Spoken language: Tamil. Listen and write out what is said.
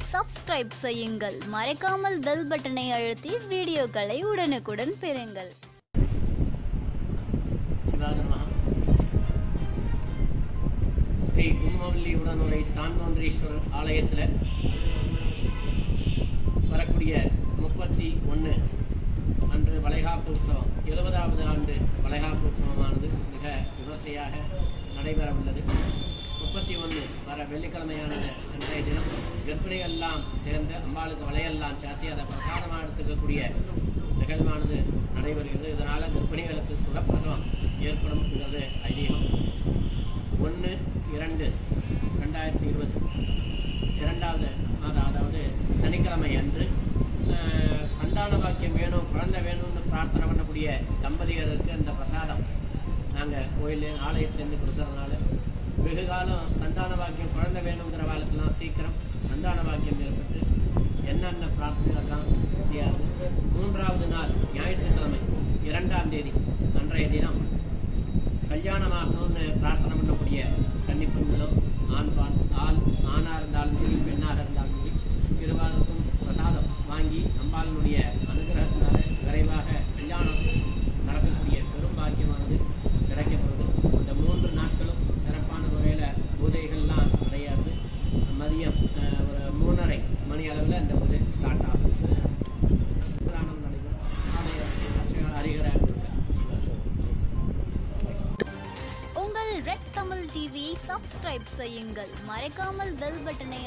சப்ஸ்கிரைப் செய்யுங்கள் மறக்காமல் பெல் பட்டனை அழுத்தி வீடியோக்களை உடனுக்குடன் பெறுங்கள் சிவாகரமாக ஸ்ரீ கும்மவல்லி உடனுரை தாந்தோன்றீஸ்வரர் ஆலயத்தில் வரக்கூடிய முப்பத்தி ஒன்று அன்று வளைகாப்பு உற்சவம் எழுபதாவது ஆண்டு வளைகாப்பு உற்சவமானது மிக விமர்சையாக நடைபெற உள்ளது முப்பத்தி ஒன்று வர வெள்ளிக்கிழமையானது அன்றைய தினம் கர்ப்பிணிகள்லாம் சேர்ந்து அம்பாளுக்கு வளையெல்லாம் சாத்தி அதை பிரசாதமாக எடுத்துக்கக்கூடிய நிகழ்வானது நடைபெறுகிறது இதனால் கர்ப்பிணிகளுக்கு சுகப்பிரசவம் ஏற்படும்ங்கிறது ஐதீகம் ஒன்று இரண்டு ரெண்டாயிரத்தி இருபது இரண்டாவது மாதம் அதாவது சனிக்கிழமை அன்று அஹ், சந்தான பாக்கியம் வேணும் குழந்தை வேணும்னு பிரார்த்தனை பண்ணக்கூடிய தம்பதியருக்கு இந்த பிரசாதம் நாங்கள் கோயில் ஆலயத்திலேருந்து கொடுக்கறதுனால வெகு காலம் சந்தான பாக்கியம் குழந்தை வேணுங்கிற வாழ்க்கெல்லாம் சீக்கிரம் சந்தான பாக்கியம் ஏற்பட்டு என்னென்ன பிரார்த்தனை எல்லாம் சித்தியாகுது மூன்றாவது நாள் ஞாயிற்றுக்கிழமை இரண்டாம் தேதி அன்றைய தினம் கல்யாணமாகணும்னு பிரார்த்தனை பண்ணக்கூடிய கன்னிப்பெண்களோ ஆண் பான் ஆள் ஆணாக இருந்தாலும் சரி பெண்ணாக இருந்தாலும் சரி இருவாருக்கும் பிரசாதம் வாங்கி அம்பாளினுடைய அனுகிரகத்தினால விரைவாக கல்யாணம் நடக்கக்கூடிய பெரும் பாக்கியமானது கிடைக்கப்படுது இந்த மூன்று நாட்களும் சிறப்பான முறையில் பூஜைகள்லாம் கிடையாது மதியம் அஹ், ஒரு மூணரை மணி அளவில் இந்த பூஜை ஸ்டார்ட் ஆகும் பிரதானம் நடைபெறும் ஆலய அர்ச்சகர் ஹரிஹர சிவன் உங்கள் ரெட் தமிழ் டிவியை சப்ஸ்கிரைப் செய்யுங்கள் மறக்காமல் பெல் பட்டனை